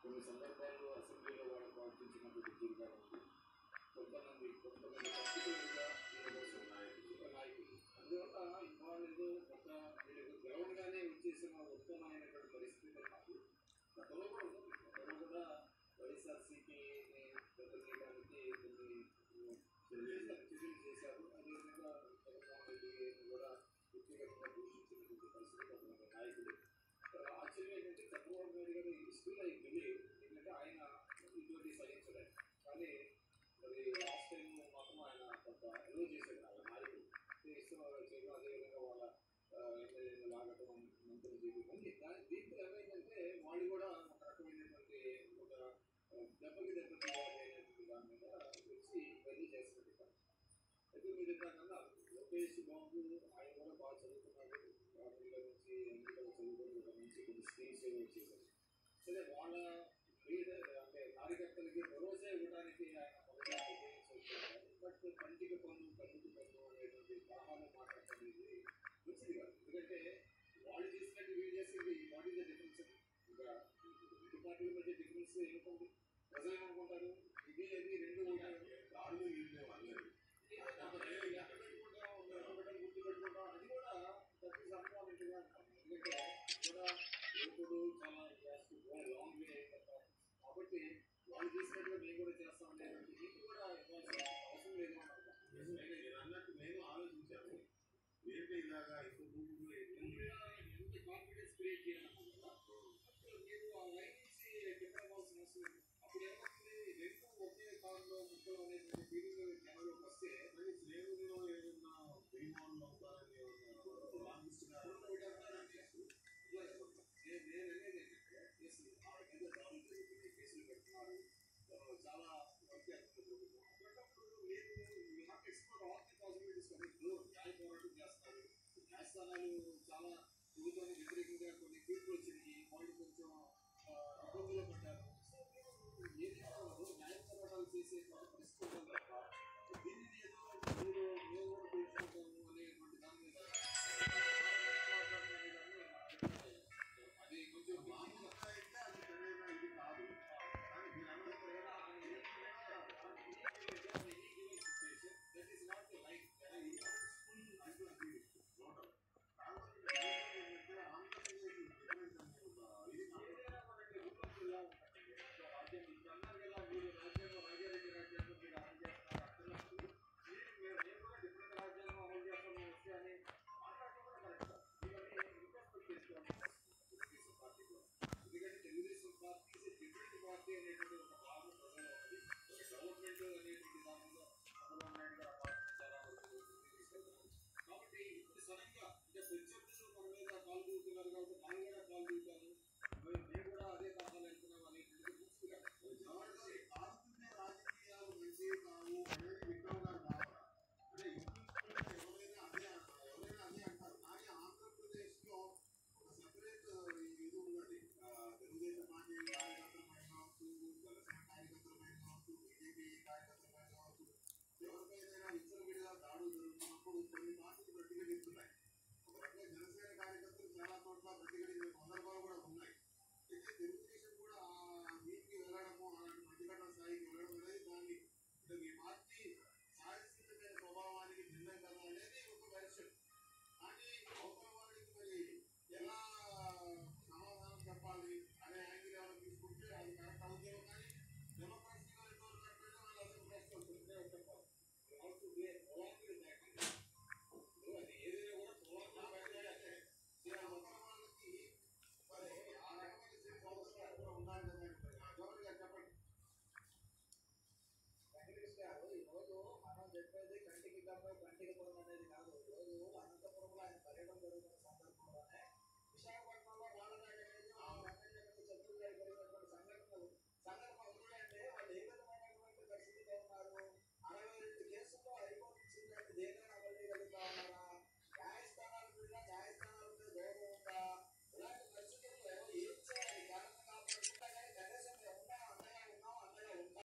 కొన్ని సందర్భాల్లో అసెంబ్లీలో వాళ్ళు ప్రవర్తించినటువంటి తీరుగా ఉంది కొంతమంది కొంతమంది పక్షులుగా నిలబడుతున్న నాయకులు ఒక నాయకులు అందువల్ల ఇవాళ ఏదో ఒక వీళ్ళకి గెలవగానే వచ్చేసిన ఉత్తమమైనటువంటి పరిస్థితి కాదు గతంలో కూడా ఉంది గతంలో కూడా వైఎస్ఆర్సీపీ దెబ్బతీయడానికి కొన్ని చర్యలు చర్యలు చేశారు అదేవిధంగా జగన్మోహన్ రెడ్డి కూడా వ్యక్తిగతంగా దూషించినటువంటి పరిస్థితి కొంతమంది నాయకులు ఆశ్చర్యం ఏంటంటే చంద్రబాబు నాయుడు గారు స్టిల్ ఐ బిలీవ్ ఎందుకంటే ఆయన ఇటువంటి సహించలేదు కానీ మరి లాస్ట్ టైం మాత్రం ఆయన కొంత ఎలో చేశాడు వాళ్ళ నాయకులు ఇష్టం చేయడం అదేవిధంగా వాళ్ళ ఎమ్మెల్యేలు లాగటం మంత్రులు చేయడం కానీ దాని దీంతో ఏమైందంటే వాళ్ళు కూడా ఒక రకమైనటువంటి ఒక ఆ, దెబ్బకి దెబ్బ తీయాలనేటువంటి దాని మీద వచ్చి ఇవన్నీ చేస్తున్నట్టు అయితే మీరు ఇందాకన్నా లోకేష్ బాబు ఆయన కూడా బాగా చదువుకున్నాడు పిల్లల నుంచి ఎన్నికల చదువుకొని ఒక మంచి కొన్ని స్కీమ్స్ ఏవో వచ్చేసారు సరే వాళ్ళ లీడర్ అంటే కార్యకర్తలకి భరోసా ఇవ్వడానికి ఆయన మొదట ఉపయోగించారు బట్ కంటికి పన్ను కన్నుకి పన్ను అనేటువంటి భావాన్ని మాట్లాడేది మంచిది కాదు ఎందుకంటే వాళ్ళు చేసినట్టు వీళ్ళు చేసేది వాట్ ఈస్ ద డిఫరెన్స్ ఇంకా రెండు పార్టీల మధ్య డిఫరెన్స్ ఏమిటండి ప్రజలు ఏమనుకుంటారు ఇది అది రెండు కూడా దారులు వీళ్ళే వాళ్ళని గుర్తు పెట్టుకుంటాం అది కూడా ప్రతి సంపాదించగా ఎందుకంటే కూడా యువకుడు చాలా లాంగ్ వే కాబట్టి వాళ్ళు చేసినట్టుగా మేము కూడా చేస్తాం అనేటువంటి ఇది కూడా ఇవ్వాల్సిన అవసరం లేదు అని అనుకుంటున్నాను. నేను అన్నట్టు నేను ఆలోచించాను ఏంటి ఇలాగా ఇంత దూరంలో ఎన్ని ఎంత కాన్ఫిడెన్స్ క్రియేట్ చేయాలనుకుంటున్నా అప్పుడు మీరు ఆ లైన్ నుంచి డిఫర్ అవ్వాల్సిన అవసరం లేదు అప్పుడు ఏమవుతుంది రెండు ఒకే కాలంలో ముక్కలు అనేటువంటి ఫీలింగ్ జనంలోకి వస్తే మరి స్నేహితుల్లో ఏదన్నా భీమాలు అవుతారని ఏమన్నా రామిస్తున్నారు కేసులు పెడుతున్నారు చాలా వర్క్ చేస్తున్నారు అటువంటిప్పుడు మీరు you have to explore all the possibilities కానీ ఇప్పుడు న్యాయ పోరాటం చేస్తున్నారు న్యాయస్థానాలు చాలా ప్రభుత్వానికి వ్యతిరేకంగా కొన్ని తీర్పులు వచ్చినాయి వాళ్ళు కొంచెం ఆ, ఇబ్బందులు పడ్డారు సో మీరు ఏది కావాలో న్యాయ పోరాటాలు చేసే పరిస్థితి ఉండాలి తప్ప దీన్ని ఏదో మీరు మేము కూడా కూర్చుంటాము అనేటువంటి దాని మీద అది కొంచెం మామూలు మామూలుగా అయితే అది సరైన ఇది కాదు కానీ మీరు అన్నట్టు that is not the right నోటల్ కాకపోతే ఏంటంటే ఆంధ్రప్రదేశ్ డిఫరెన్స్ అనే ఒక ఇది నాకు ఏదైనా మనకి ఊళ్ళో ఉంటుంది రాజ్యం ఇప్పుడు అన్నారు కదా మీరు రాజ్యాంగం రాజారెడ్డి రాజ్యాంగం మీరు అమలు చేస్తారు అర్థమైనప్పుడు మీరు మీరు నేను కూడా డిఫరెంట్ రాజ్యాంగం అమలు చేస్తాను వస్తే అని మాట్లాడటం కూడా కరెక్ట్ ఇవన్నీ రిక్వెస్ట్ చేసుకోవాలి తెలుగుదేశం పార్టీలో ఎందుకంటే తెలుగుదేశం పార్టీ డిఫరెంట్ పార్టీ అనేటువంటి ఒక భావన ప్రజల్లో ఉంది ఒక డెవలప్మెంట్ అనేటువంటి దానిలో చంద్రబాబు నాయుడు గారు ఆ పార్టీ చాలా వరకు ముందుకు తీసుకెళ్తున్నారు కాబట్టి ఇప్పుడు సడన్ గా అంటే ప్రత్యర్థులు మన మీద కాలు దూకుతున్నారు కాబట్టి మనం కూడా కాలు దూకుతాను మరి మేము కూడా అదే తరహాలో వెళ్తున్నాం అనేటువంటిది పూర్తిగా ఎవరితో ఆడుతుంటే రాజకీయాలు మంచివి కావు అనేది విక్రమ్ గారి భావన అంటే ఇంగ్లీష్లో ఎవరైనా అదే అంటారు ఎవరైనా అదే అంటారు కానీ ఆంధ్రప్రదేశ్ లో ఒక సెపరేట్ ఇది ఉన్నది ఆ, తెలుగుదేశం పార్టీ కార్యకర్తలమైన కావచ్చు జనసేన కార్యకర్తలమైన కావచ్చు బీజేపీ కార్యకర్తలమైన కావచ్చు ఎవరిపైనా విచ్చలవిడిగా దాడులు జరుగుతున్నప్పుడు కొన్ని పార్టీలు ప్రతిఘటిస్తున్నాయి ఒక రకంగా జనసేన కార్యకర్తలు చాలా చోట్ల ప్రతిఘటించిన సందర్భాలు కూడా ఉన్నాయి అయితే తెలుగుదేశం కూడా ఆ దీనికి వెళ్ళడము అలాంటి ప్రతిఘటన స్థాయికి వెళ్ళడం అనేది దాన్ని అంటే మీ పార్టీ సాధిస్తున్న స్వభావానికి భిన్నం కదా అనేది ఒక వెర్షన్ కానీ అవతల వారికి మరి ఎలా సమాధానం చెప్పాలి అనే యాంగిల్ ఏమైనా తీసుకుంటే అది కరెక్ట్ అవుతుందో కానీ డెమోక్రసీలో ఎంతవరకు కరెక్ట్ వాళ్ళు అసలు ప్రశ్న వస్తుంది చెప్పాలి also they along with that ఇప్పుడు అది ఏదైనా కూడా పొలాన్ని బయట ఇలా అవతల వాళ్ళకి మరి ఆ రకమైన సెన్స్ అవసరం కూడా ఉండాలి కదా గవర్నర్ గారు చెప్పండి వెంకటేష్ గారు ఈరోజు మనం చెప్పేది